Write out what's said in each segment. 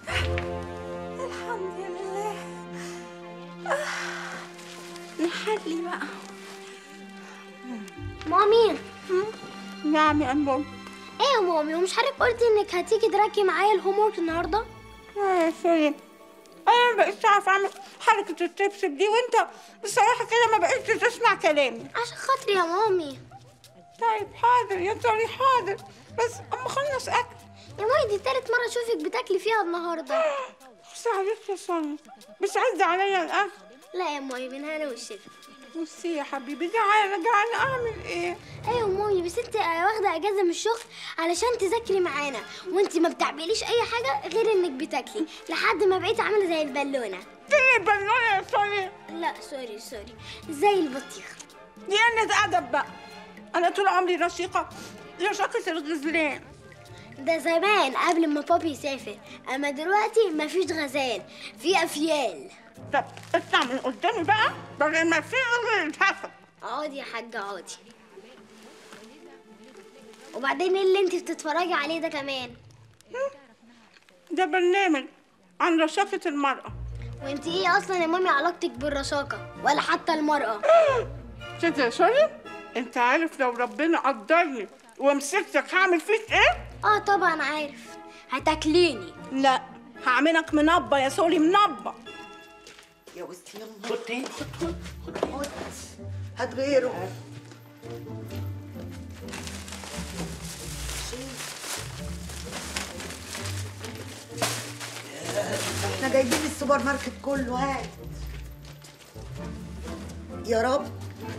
الحمد لله نحلي بقى مامي نعم يا أنبوب ايه يا مامي ومش حضرتك قلتي انك هتيجي تراكي معايا الهوم ورك النهارده يا سوري أنا ما بقيتش أعرف أعمل حركة التبسب دي وأنت بصراحة كده ما بقيتش تسمع كلامي عشان خاطري يا مامي طيب حاضر يا سوري حاضر بس أما أخلص أكل يا مامي دي تالت مره اشوفك بتاكلي فيها النهارده بس عليك يا سوري بس عز عليا الأكل لا يا مامي من هنا والشفا بصي يا حبيبي جعانة جعانة أعمل إيه؟ ايوه يا مامي بس انت واخده اجازه من الشغل علشان تذاكري معانا وانت ما بتعمليش اي حاجه غير انك بتاكلي لحد ما بقيتي عامله زي البالونه فين البالونة يا سوري؟ لا سوري سوري زي البطيخ دي قلة أدب بقى أنا طول عمري رشيقة رشاقة الغزلان ده زمان قبل ما بابي يسافر اما دلوقتي مفيش غزال في افيال طب اطلع من قدامي بقى بدل ما في غير الحسد اقعدي يا حاجه اقعدي وبعدين ايه اللي انت بتتفرجي عليه ده كمان ده برنامج عن رشاقة المرأة وانت ايه اصلا يا مامي علاقتك بالرشاقه ولا حتى المراه شفت يا سوري انت عارف لو ربنا قدرني ومسكتك هعمل فيك ايه؟ اه طبعا عارف هتاكليني لا هعملك منبة يا سوري منبة يا وسطي يلا خد تاني خد خد خد خد هات غيره احنا جايبين السوبر ماركت كله هات يا رب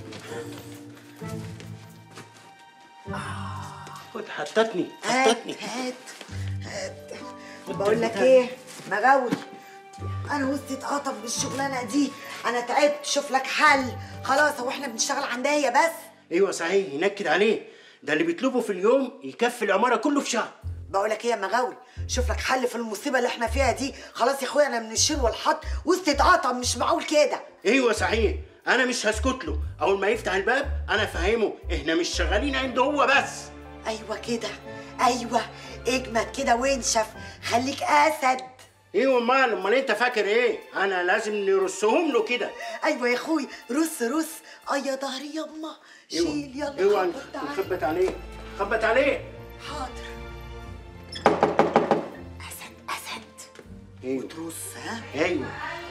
خد حطتني هات حطتني هات هات بقول لك ايه مغاوي انا وسطي اتقطم بالشغلانه دي انا تعبت شوف لك حل خلاص هو احنا بنشتغل عندها هي بس ايوه صحيح ينكد عليه ده اللي بيطلبه في اليوم يكفي العماره كله في شهر بقول لك ايه يا مغاوي شوف لك حل في المصيبه اللي احنا فيها دي خلاص يا اخويا انا من الشيل والحط وسطي اتقطم مش معقول كده ايوه صحيح انا مش هسكت له اول ما يفتح الباب انا فاهمه احنا مش شغالين عنده هو بس ايوه كده ايوه اجمد كده وانشف خليك اسد ايوه امال امال انت فاكر ايه انا لازم نرصهم له كده ايوه يا اخوي رص رص اه يا ظهري يما شيل يلا ايوه خبط تعالى. نخبط عليه خبط عليه حاضر اسد اسد ايوه وترص ها ايوه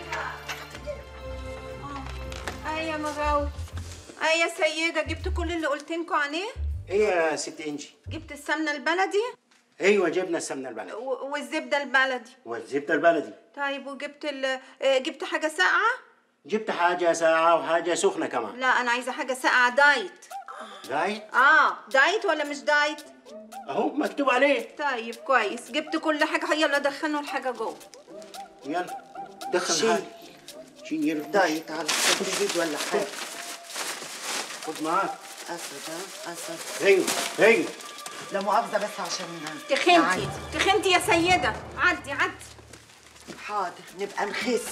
اي يا مغاوي اي يا سيدة جبت كل اللي قلت لكم عليه ايه يا ست انجي جبت السمنة البلدي ايوه جبنا السمنه البلدي و- والزبدة البلدي والزبده البلدي طيب وجبت ال آه، جبت حاجة ساقعة جبت حاجه ساعه وحاجه سخنه كمان لا انا عايزة حاجة ساقعة دايت رايت اه دايت ولا مش دايت اهو مكتوب عليه طيب كويس جبت كل حاجة يلا دخلوا الحاجة جوه يلا دخل شيل. حاجه شيل دايت على التدريج ولا حاجه خد معاك اسد ها اسد ايوه ايوه لا مؤاخذه بس عشان تخنتي نعدي. تخنتي يا سيدة عدي عدي حاضر نبقى نخس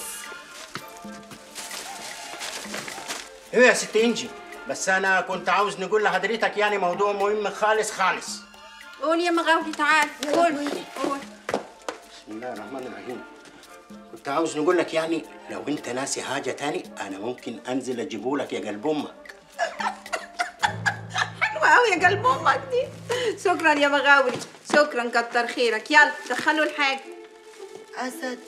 ايه يا ست انجي بس انا كنت عاوز نقول لحضرتك يعني موضوع مهم خالص خالص قول يا مغاوي تعال قول قول بسم الله الرحمن الرحيم كنت عاوز نقول لك يعني لو انت ناسي حاجه تاني انا ممكن انزل اجيبه لك يا قلب امك حلوة قوي يا قلب امك دي شكرا يا مغاوري شكرا كتر خيرك يلا دخلوا الحاجة اسد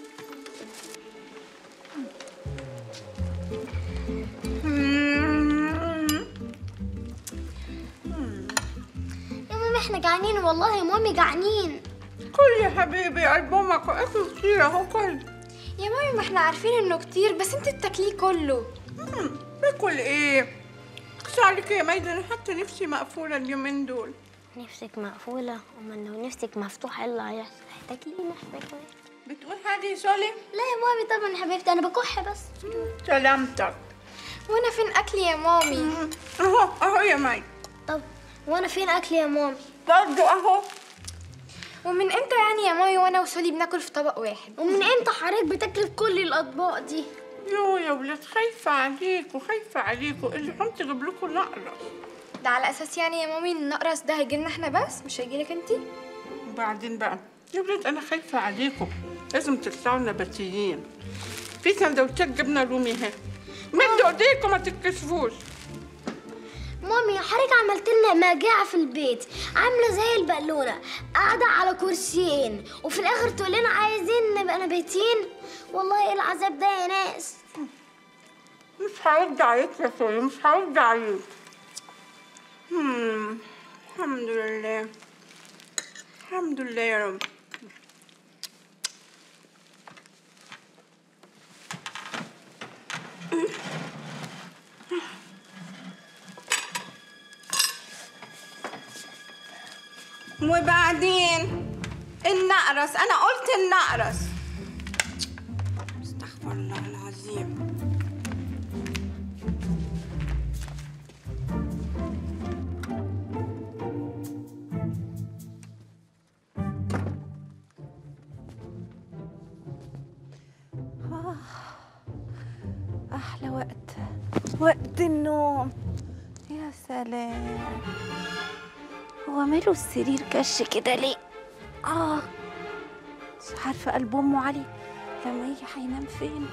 يا مامي احنا جعانين والله يا مامي جعانين كل يا حبيبي قلب امك واكل كتير اهو كل يا مامي ما احنا عارفين انه كتير بس انت بتاكليه كله باكل ايه؟ اخشى عليك يا ميدة انا حتى نفسي مقفولة اليومين دول نفسك مقفوله امال لو نفسك مفتوحه ايه اللي هيحصل هتاكلينا احنا كمان بتقول حاجة يا سولي؟ لا يا مامي طبعا يا حبيبتي انا بكح بس سلامتك وانا فين اكلي يا مامي اهو اهو يا مي طب وانا فين اكلي يا مامي برضو اهو ومن امتى يعني يا مامي وانا وسولي بناكل في طبق واحد ومن امتى حضرتك بتاكلي في كل الاطباق دي يو يا ولاد خايفة عليكوا خايفة عليكوا اللي قمت اجيب لكم نقرة ده على اساس يعني يا مامي ان النقرس ده هيجيلنا احنا بس مش هيجيلك انتي وبعدين بقى يا ولاد انا خايفه عليكم لازم تطلعوا نباتيين في سندوتشات جبنه رومي اهي مدوا ايديكم ما تتكسفوش مامي حضرتك عملت لنا مجاعة في البيت عاملة زي البالونة قاعدة على كرسيين وفي الآخر تقول لنا عايزين نبقى نباتين والله ايه العذاب ده يا ناس مش هرد عليك يا سوري مش هرد عليك هم، الحمد لله الحمد لله يا رب وبعدين النقرس انا قلت النقرس استغفر الله العظيم أحلى وقت وقت النوم يا سلام هو ماله السرير كش كده ليه؟ آه مش عارفة قلب أمه علي لما يجي هينام فين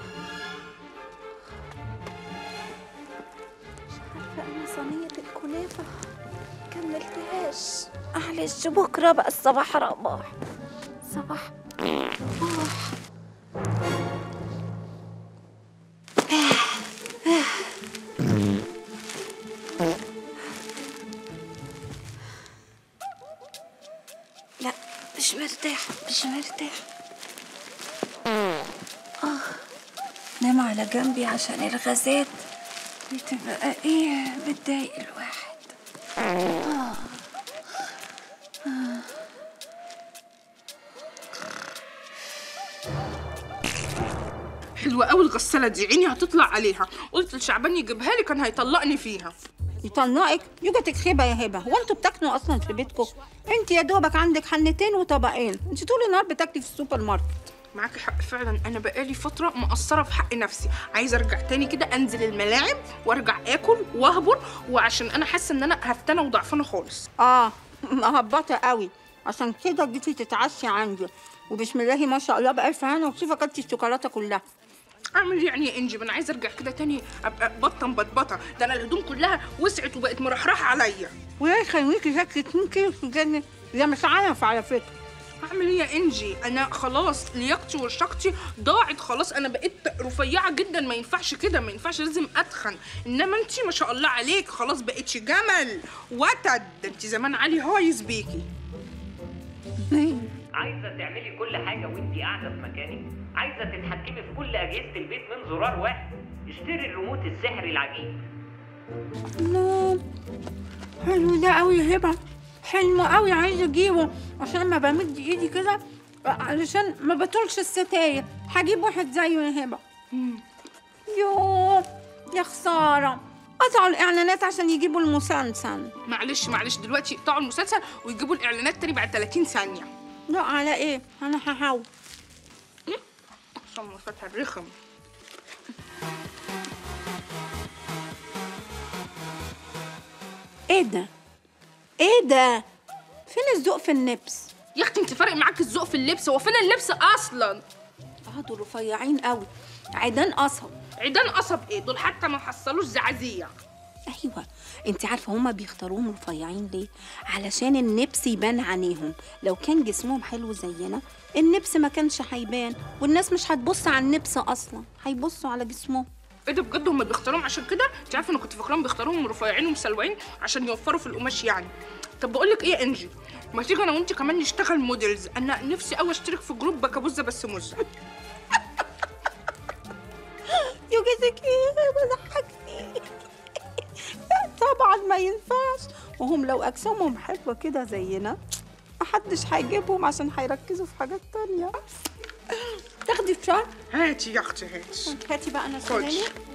مش عارفة أنا صينية الكنافة كملتهاش معلش بكرة بقى الصباح رباح صباح رباح لا مش مرتاح مش مرتاح آه نام على جنبي عشان الغازات بتبقى ايه بتضايق الواحد حلوة قوي الغسالة دي عيني هتطلع عليها قلت لشعبان يجيبها لي كان هيطلقني فيها يطلقك يوجتك خيبه يا هبه هو انتوا بتاكلوا اصلا في بيتكم انت يا دوبك عندك حنتين وطبقين انت طول النهار بتاكلي في السوبر ماركت معاكي حق فعلا انا بقالي فترة مقصرة في حق نفسي عايزة ارجع تاني كده انزل الملاعب وارجع اكل واهبر وعشان انا حاسة ان انا هفتنة وضعفانة خالص اه مهبطه قوي عشان كده جيتي تتعشي عندي وبسم الله ما شاء الله بألف هنا وكيفه كلتي الشوكولاته كلها اعمل إيه يعني يا انجي ما انا عايزة ارجع كده تاني ابقى بطة مبطبطة ده انا الهدوم كلها وسعت وبقت مرحرحة عليا ويا يخليكي شكل 2 كيلو في الجنة ده مش عارف على فكره اعمل ايه يا انجي انا خلاص لياقتي وشقتي ضاعت خلاص انا بقيت رفيعه جدا ما ينفعش كده ما ينفعش لازم اتخن انما انتي ما شاء الله عليك خلاص بقيتش جمل وتد ده انتي زمان علي هايز بيكي عايزه تعملي كل حاجه وانت قاعده في مكانك عايزه تتحكمي في كل اجهزه البيت من زرار واحد اشتري الريموت السحري العجيب الله حلو ده قوي يا هبه حلو قوي عايزه اجيبه عشان لما بمد ايدي كده علشان ما بطولش الستاير هجيب واحد زيه يا هبه يوه يا خساره قطعوا الاعلانات عشان يجيبوا المسلسل معلش معلش دلوقتي يقطعوا المسلسل ويجيبوا الاعلانات تاني بعد 30 ثانيه لا على ايه انا هحاول عشان فتح الرخم ايه ده ايه ده فين الذوق في النبس يا اختي انت فارق معاك الذوق في اللبس هو فين اللبس اصلا اه دول رفيعين قوي عيدان قصب عيدان قصب ايه دول حتى ما حصلوش زعازيع ايوه انت عارفه هما بيختاروهم رفيعين ليه علشان النبس يبان عينيهم لو كان جسمهم حلو زينا النبس ما كانش هيبان والناس مش هتبص على النبس اصلا هيبصوا على جسمهم ايه ده بجد هم بيختاروهم عشان كده انت عارفه انا كنت فاكراهم بيختاروهم رفيعين ومسلوعين عشان يوفروا في القماش يعني طب بقول لك ايه يا انجي ما تيجي انا وانت كمان نشتغل موديلز انا نفسي قوي اشترك في جروب بكابوزه بس مزه يوجدك ايه بضحكني لا طبعا ما ينفعش وهم لو اجسامهم حلوه كده زينا محدش هيجيبهم عشان هيركزوا في حاجات تانية تاخدي في شهر هاتي يا اختي هاتي هاتي بقى انا خدي. سلالي